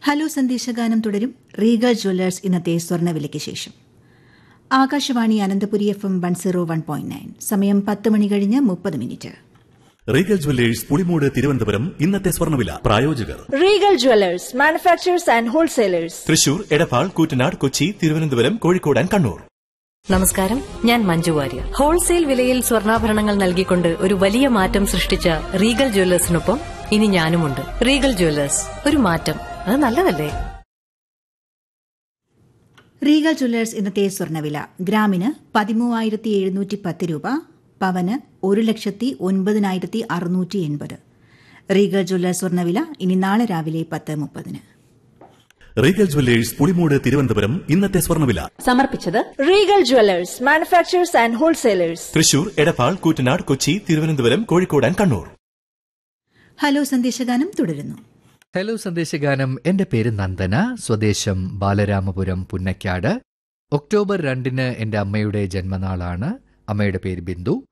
Hello സന്ദേശഗാനം തുടരും Regal Jewellers ഇന്നത്തെ സ്വർണ്ണവിലയ്ക്ക് ശേഷം Akashvani Ananthapuri F M one zero one point nine സമയം പത്ത് മണി കഴിഞ്ഞ് മുപ്പത് minute Regal jewellers Pulimood Thiruvananthapuram ഇന്നത്തെ സ്വർണ്ണവില പ്രായോജകർ Regal Jewelers, manufacturers and wholesalers. Thrissur Edappal Koottanad Kochi Thiruvananthapuram Kozhikode and Kannur നമസ്കാരം ഞാൻ മഞ്ജു വാര്യർ ഹോൾസെയിൽ വിലയിൽ സ്വർണ്ണാഭരണങ്ങൾ നൽകിക്കൊണ്ട് ഒരു വലിയ മാറ്റം സൃഷ്ടിച്ച റീഗൽ ജ്വല്ലേഴ്സിനൊപ്പം ഇനി ഞാനുമുണ്ട് റീഗൽ ജ്വല്ലേഴ്സ് ഒരു മാറ്റം അത് നല്ലതല്ലേ റീഗൽ ജ്വല്ലേഴ്സ് ഇന്നത്തെ സ്വർണ്ണവില ഗ്രാമിന് പതിമൂവായിരത്തി എഴുന്നൂറ്റി പത്ത് രൂപ പവന് ഒരു ലക്ഷത്തി ഒൻപതിനായിരത്തി അറുന്നൂറ്റി എൺപത് റീഗൽ ജ്വല്ലേഴ്സ് സ്വർണ്ണവില ഇനി നാളെ രാവിലെ പത്ത് മുപ്പതിന് റീഗൽ ജുവല്ലേഴ്സ് പുളിമൂട് തിരുവനന്തപുരം ഇന്നത്തെ സ്വർണ്ണവില സമർപ്പിച്ചത് Regal Jewelers, manufacturers and wholesalers. Thrissur Edappal Koottanad Kochi Thiruvananthapuram Kozhikode and Kannur hello സന്ദേശഗാനം തുടരുന്നു ഹലോ സന്ദേശഗാനം എൻ്റെ പേര് നന്ദന സ്വദേശം ബാലരാമപുരം പുന്നക്കാട് ഒക്ടോബർ രണ്ടിന് എൻ്റെ അമ്മയുടെ ജന്മനാളാണ് അമ്മയുടെ പേര് ബിന്ദു